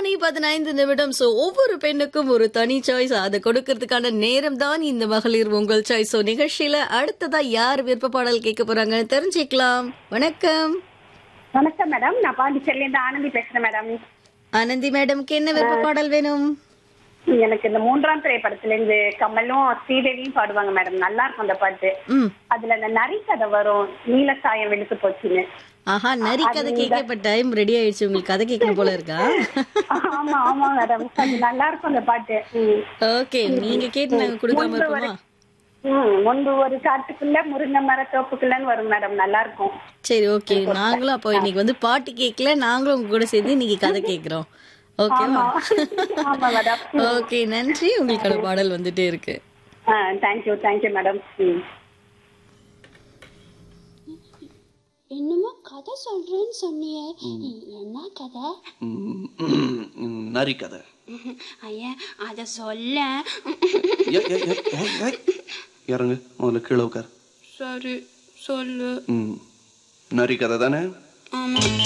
மணி பதினைந்து நிமிடம் சோ ஒவ்வொரு பெண்ணுக்கும் ஒரு தனி சாய்ஸ் அதை கொடுக்கறதுக்கான நேரம் தான் இந்த மகளிர் உங்கள் சாய்ஸ் ஸோ நிகழ்ச்சியில அடுத்ததா யார் விருப்ப பாடல் கேட்க போறாங்க தெரிஞ்சுக்கலாம் வணக்கம் வணக்கம் மேடம் நான் பாண்டிச்சேரில இருந்து ஆனந்தி பேசுறேன் மேடம் ஆனந்தி மேடம்க்கு என்ன விருப்ப பாடல் வேணும் எனக்கு இந்த மூன்றாம் திரைப்படத்துல இருந்து கமலும் ஸ்ரீதேவியும் பாடுவாங்க மேடம் நல்லா இருக்கும் அந்த பாட்டு ம் அதுல அந்த நரி கதை வரும் நீல சாயம் வெளுத்து போச்சுன்னு ஆஹா நரி கதை கேட்க இப்ப டைம் ரெடி ஆயிடுச்சு உங்களுக்கு கதை கேட்கணும் போல இருக்கா ஆமா ஆமா மேடம் அது நல்லா இருக்கும் அந்த பாட்டு ம். ஓகே நீங்க கேட்டு நாங்க கொடுக்காம இருப்போமா ம் முன்பு ஒரு காட்டுக்குள்ள முருங்கை மர தோப்புக்குள்ளன்னு வரும் மேடம் நல்லா இருக்கும் சரி ஓகே நாங்களும் அப்போ இன்னைக்கு வந்து பாட்டு கேட்கல நாங்களும் உங்க கூட சேர்ந்து இன்னைக்கு கதை கேட்கிறோம் ஓகேவா ஆமா மேடம் ஓகே நன்றி உங்களுக்கான பாடல் வந்துட்டே இருக்கு தேங்க்யூ தேங்க்யூ மேடம் ம் என்னமோ கதை சொல்றேன்னு சொன்னியே என்ன கதை ம், ம், நரி கதை ஐயா அத சொல்ல ஏய், ஏய், ஏய், ஏய், ஏய். இறங்கு முதல்ல கீழே உட்கார் சரி சொல்லு ம் நரி கதை தானே ஆமா